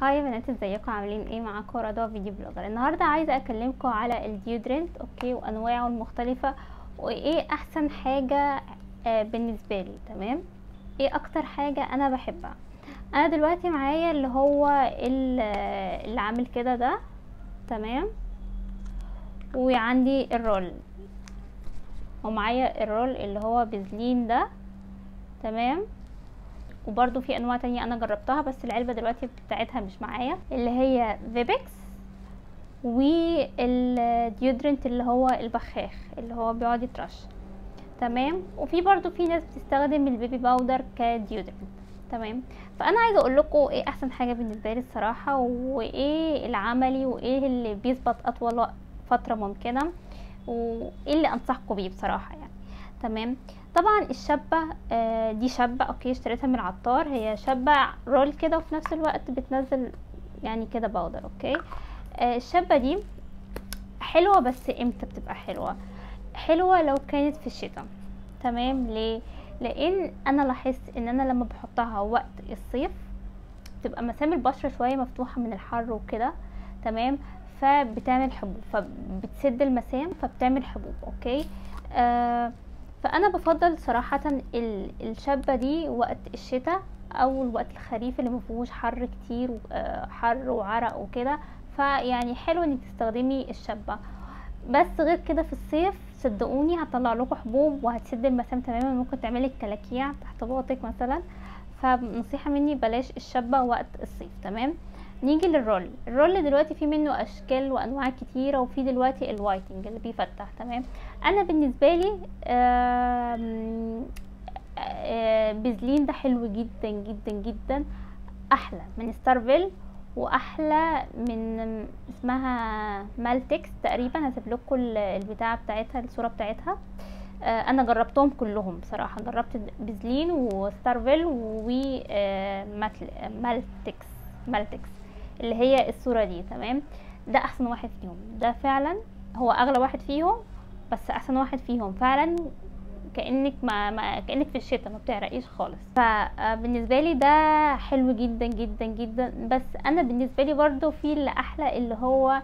هاي يا بنات ازيكم عاملين ايه معاكم رضوى فيديو بلوجر النهارده عايزه اكلمكم على الديودرنت اوكي وانواعه المختلفه وايه احسن حاجه آه بالنسبه لي تمام ايه اكتر حاجه انا بحبها انا دلوقتي معايا اللي هو اللي عامل كده ده تمام وعندي الرول ومعايا الرول اللي هو بزلين ده تمام وبرده في انواع تانية انا جربتها بس العلبة دلوقتي بتاعتها مش معايا اللي هي فيبكس والديودرنت اللي هو البخاخ اللي هو بيقعد يترش تمام وفي برضو في ناس بتستخدم البيبي باودر كديودرنت تمام فانا عايزه اقول لكم ايه احسن حاجه بالنسبه لي الصراحه وايه العملي وايه اللي بيثبت اطول فتره ممكنه وايه اللي انصحكم بيه بصراحه يعني تمام طبعا الشابة آه دي شابة اوكي اشتريتها من العطار هي شابة رول كده وفي نفس الوقت بتنزل يعني كده باودر اوكي آه الشابة دي حلوة بس امتى بتبقى حلوة حلوة لو كانت في الشتاء تمام ليه لان انا لاحظت ان انا لما بحطها وقت الصيف بتبقى مسام البشرة شوية مفتوحة من الحر وكده تمام فبتعمل حبوب فبتسد المسام فبتعمل حبوب اوكي آه فانا بفضل صراحه الشابه دي وقت الشتاء او الوقت الخريف اللي مفيهوش حر كتير حر وعرق وكده فيعني حلو انك تستخدمي الشابه بس غير كده في الصيف صدقوني هتطلع لكم حبوب وهتسد المسام تماما ممكن تعملي كلاكيع تحت باطك مثلا فنصيحه مني بلاش الشابه وقت الصيف تمام نيجي للرول الرول دلوقتي في منه اشكال وانواع كتيره وفي دلوقتي الوايتنج اللي بيفتح تمام انا بالنسبه لي آم آم بزلين ده حلو جدا جدا جدا احلى من ستارفيل واحلى من اسمها مالتكس تقريبا هسيب لكم البتاعه بتاعتها الصوره بتاعتها انا جربتهم كلهم بصراحه جربت بزلين وستارفيل ومالتكس مالتكس اللي هي الصورة دي تمام ده احسن واحد فيهم ده فعلا هو اغلى واحد فيهم بس احسن واحد فيهم فعلا كانك ما, ما كانك في الشتاء ما بتعرقيش خالص فبالنسبه لي ده حلو جدا جدا جدا بس انا بالنسبه لي برضو في اللي احلى اللي هو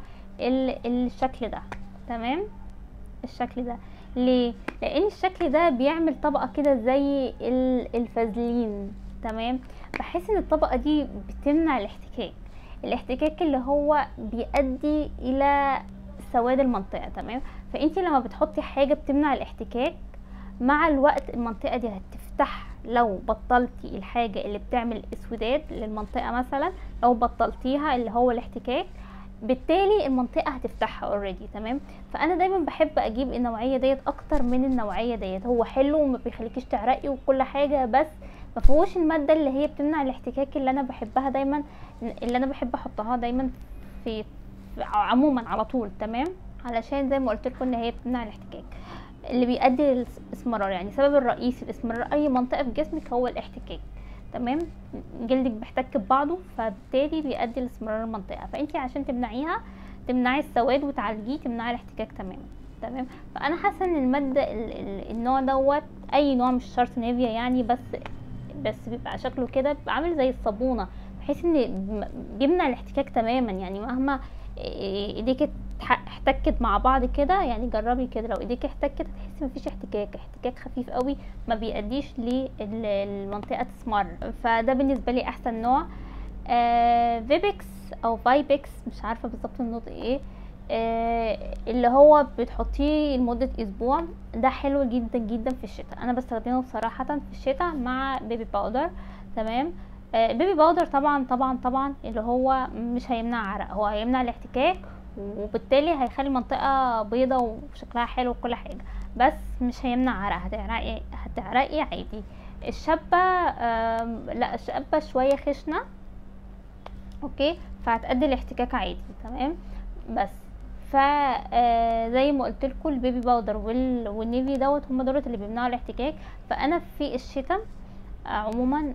الشكل ده تمام الشكل ده ليه لان الشكل ده بيعمل طبقه كده زي الفازلين تمام بحس ان الطبقه دي بتمنع الاحتكاك الاحتكاك اللي هو بيؤدي الى سواد المنطقة تمام فانتي لما بتحطي حاجة بتمنع الاحتكاك مع الوقت المنطقة دي هتفتح لو بطلتي الحاجة اللي بتعمل اسوداد للمنطقة مثلا لو بطلتيها اللي هو الاحتكاك بالتالي المنطقة هتفتحها اوريدي تمام فانا دايما بحب اجيب النوعية ديت اكتر من النوعية ديت هو حلو وما بيخليكيش تعرقي وكل حاجة بس ما فيهوش الماده اللي هي بتمنع الاحتكاك اللي انا بحبها دايما اللي انا بحب احطها دايما في, في عموما على طول تمام علشان زي ما قلت لكم ان هي بتمنع الاحتكاك اللي بيؤدي للاسمرار يعني السبب الرئيسي لاسمرار اي منطقه في جسمك هو الاحتكاك تمام جلدك بيحتك ببعضه فبالتالي بيؤدي لاسمرار المنطقه فانت عشان تمنعيها تمنعي السواد وتعالجيه تمنعي الاحتكاك تماما تمام فانا حاسه ان الماده النوع دوت اي نوع مش شرط نيفيا يعني بس بس بيبقى شكله كده بيبقى عامل زي الصابونه بحيث ان بيمنع الاحتكاك تماما يعني مهما ايديك احتكت مع بعض كده يعني جربي كده لو ايديك احتكت هتحسي مفيش احتكاك احتكاك خفيف قوي ما بيأديش للمنطقه تسمر فده بالنسبه لي احسن نوع آه فيبكس او فايبكس مش عارفه بالظبط النطق ايه آه اللي هو بتحطيه لمدة اسبوع ده حلو جدا جدا في الشتاء انا بستخدمه بصراحة في الشتاء مع بيبي باودر تمام آه بيبي باودر طبعا طبعا طبعا اللي هو مش هيمنع عرق هو هيمنع الاحتكاك وبالتالي هيخلي المنطقة بيضة وشكلها حلو وكل حاجة بس مش هيمنع عرق هتعرقي هتعرقي عادي الشابة آه لا الشابة شوية خشنة اوكي فهتأدي الاحتكاك عادي تمام بس فزي ما قلت لكم البيبي باودر والنيفي دوت هم دولت اللي بيمنعوا الاحتكاك فانا في الشتاء عموما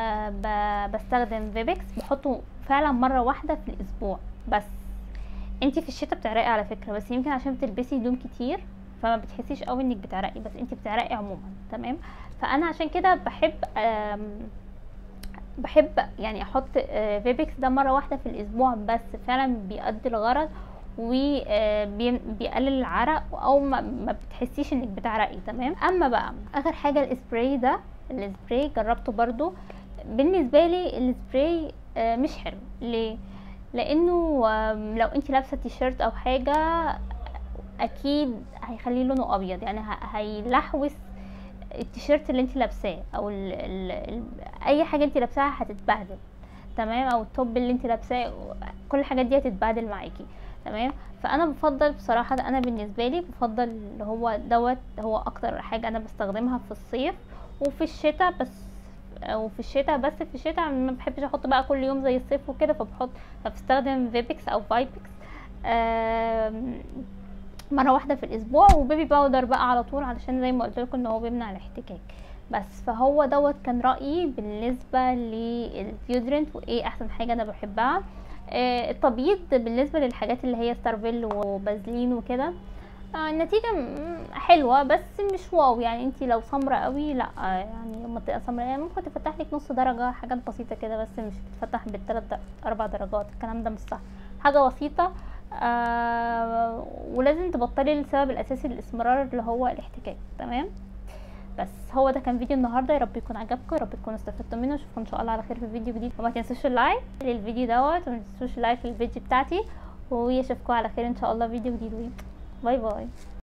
بستخدم فيبكس بحطه فعلا مره واحده في الاسبوع بس انتي في الشتاء بتعرقي على فكره بس يمكن عشان بتلبسي هدوم كتير فما بتحسيش قوي انك بتعرقي بس انتي بتعرقي عموما تمام فانا عشان كده بحب بحب يعني احط آه، فيبكس ده مره واحده في الاسبوع بس فعلا بيأدي الغرض وبيقلل العرق او ما, ما بتحسيش انك بتعرقي تمام اما بقى اخر حاجه الاسبراي ده السبراي جربته برضو بالنسبه لي السبراي آه، مش حلو ليه لانه آم، لو انت لابسه تيشيرت او حاجه اكيد هيخليه لونه ابيض يعني ه- هيلحوس التيشيرت اللي انت لابساه او ال ال ال اي حاجه انت لابساها هتتبهدل تمام او التوب اللي انت لابساه كل الحاجات دي هتتبهدل معاكي تمام فانا بفضل بصراحه ده انا بالنسبه لي بفضل اللي هو دوت هو اكتر حاجه انا بستخدمها في الصيف وفي الشتاء بس وفي الشتاء بس في الشتاء ما بحبش احط بقى كل يوم زي الصيف وكده فبحط فبستخدم فيبكس او فايبكس آم، مره واحده في الاسبوع وبيبي باودر بقى على طول علشان زي ما قلت لكم ان هو بيمنع الاحتكاك بس فهو دوت كان رايي بالنسبه للديودرنت وايه احسن حاجه انا بحبها آه، التبييض بالنسبه للحاجات اللي هي ستارفيل وبازلين وكده آه، النتيجة م- حلوة بس مش واو يعني انتي لو سمرة قوي لا آه، يعني لما تبقى سمرة يعني ممكن تفتح لك نص درجة حاجات بسيطة كده بس مش بتفتح بالتلات در- اربع درجات الكلام ده مش صح حاجة بسيطة آه ولازم تبطلي السبب الاساسي للاستمرار اللي هو الاحتكاك تمام بس هو ده كان فيديو النهارده يا رب يكون عجبكم يا رب تكونوا استفدتوا منه اشوفكم ان شاء الله على خير في فيديو جديد وما تنسوش اللايك للفيديو دوت وما تنسوش اللايك للفيديو بتاعتي واشوفكم على خير ان شاء الله فيديو جديد باي باي